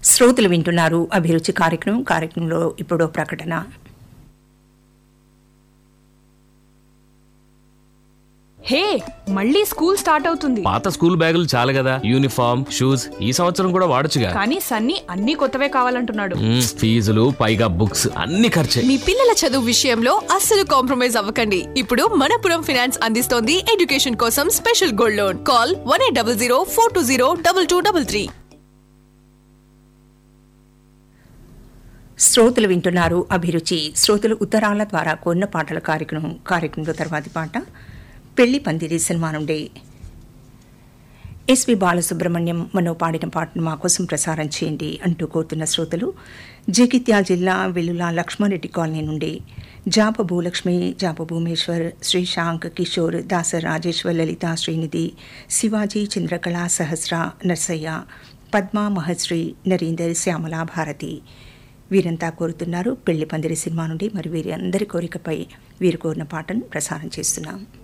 శ్రోతలు వింటున్నారు అభిరుచి కార్యక్రమం కార్యక్రమంలో ఇప్పుడో ప్రకటన హే మళ్ళీ స్కూల్ స్టార్ట్ అవుతుంది పాత స్కూల్ బ్యాగులు చాలు కదా యూనిఫామ్ షూస్ ఈ సంవత్సరం కూడా వాడొచ్చుగా కానీ సన్నీ అన్ని కొత్తవే కావాలంటున్నాడు మ్మ్, ఫీజులు పైగా బుక్స్ అన్ని ఖర్చే మీ పిల్లల చదువు విషయంలో అస్సలు కాంప్రమైజ్ అవ్వకండి ఇప్పుడు మనపురం ఫినాన్స్ అందిస్తోంది ఎడ్యుకేషన్ కోసం special gold loan call one eight double zero four two zero double two double three శ్రోతలు వింటున్నారు అభిరుచి శ్రోతలు ఉత్తరాల ద్వారా కొన్న పాటల కార్యక్రమం కార్యక్రమంలో తర్వాతి పాట పెళ్లి పందిరి సినిమా నుండి ఎస్వి బాలసుబ్రహ్మణ్యం మనో పాడిన పాటను మా కోసం ప్రసారం చేయండి అంటూ కోరుతున్న శ్రోతలు జగిత్యాల జిల్లా వెల్లుల లక్ష్మారెడ్డి కాలనీ నుండి జాప భూలక్ష్మి జాప భూమేశ్వర్ శ్రీశాంక్ కిషోర్ దాస రాజేశ్వర్ లలిత శ్రీనిధి శివాజీ చంద్రకళ సహస్ర నర్సయ్య పద్మ మహశ్రీ నరీందర్ శ్యామల భారతి వీరంతా కోరుతున్నారు పెళ్లి పందిరి సినిమా నుండి మరి వీరి అందరి కోరికపై వీరు కోరిన పాటను ప్రసారం చేస్తున్నాం